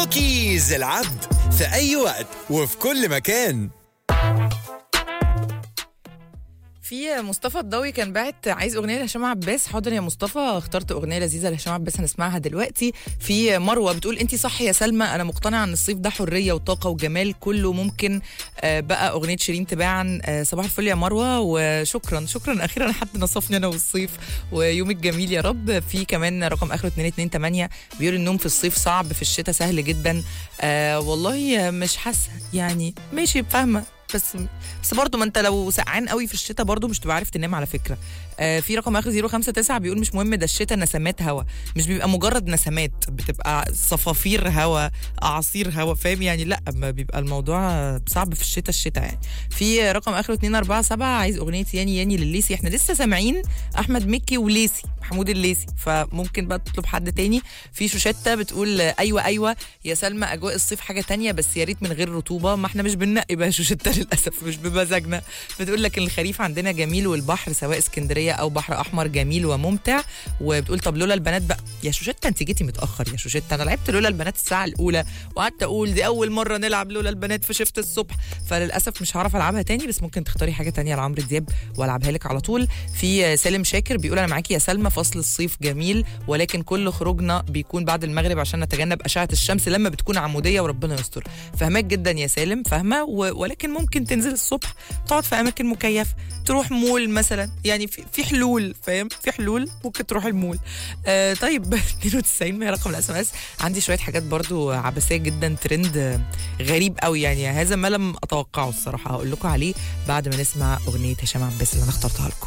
كوكيز العبد في أي وقت وفي كل مكان في مصطفى الضوي كان باعت عايز اغنيه لهشام عباس حاضر يا مصطفى اخترت اغنيه لذيذه لهشام عباس هنسمعها دلوقتي في مروه بتقول انت صح يا سلمى انا مقتنعه ان الصيف ده حريه وطاقه وجمال كله ممكن آه، بقى اغنيه شيرين تباعا آه، صباح الفل يا مروه وشكرا شكرا اخيرا حد نصفني انا والصيف ويومك جميل يا رب في كمان رقم اخره 228 بيقول النوم في الصيف صعب في الشتاء سهل جدا آه والله مش حاسه يعني ماشي فاهمه بس بس برضه ما انت لو سقعان قوي في الشتاء برضه مش تبقى عارف تنام على فكره آه في رقم اخر 059 بيقول مش مهم ده الشتاء نسمات هوا مش بيبقى مجرد نسمات بتبقى صفافير هوا اعاصير هوا فاهم يعني لا ما بيبقى الموضوع صعب في الشتاء الشتاء يعني في رقم اخره 247 عايز اغنيه ياني ياني لليسي احنا لسه سامعين احمد مكي وليسي محمود الليسي فممكن بقى تطلب حد تاني في شوشتة بتقول آه، ايوه ايوه يا سلمى اجواء الصيف حاجه تانية بس يا ريت من غير رطوبه ما احنا مش بننقي بقى شوشتة للاسف مش بمزاجنا بتقول لك الخريف عندنا جميل والبحر سواء اسكندريه او بحر احمر جميل وممتع وبتقول طب لولا البنات بقى يا شوشتة انت جيتي متاخر يا شوشتة انا لعبت لولا البنات الساعه الاولى وقعدت اقول دي اول مره نلعب لولا البنات في شفت الصبح فللاسف مش هعرف العبها تاني بس ممكن تختاري حاجه تانية لعمرو دياب والعبها لك على طول في سالم شاكر بيقول انا معاكي يا سلمى فصل الصيف جميل ولكن كل خروجنا بيكون بعد المغرب عشان نتجنب اشعه الشمس لما بتكون عموديه وربنا يستر فهماك جدا يا سالم فاهمه و- ولكن ممكن تنزل الصبح تقعد في اماكن مكيفه تروح مول مثلا يعني في, في حلول فاهم في حلول ممكن تروح المول آه طيب 92 هي رقم الاس ام اس عندي شويه حاجات برضو عبثيه جدا ترند آه، غريب قوي يعني هذا ما لم اتوقعه الصراحه هقول لكم عليه بعد ما نسمع اغنيه هشام عباس اللي انا اخترتها لكم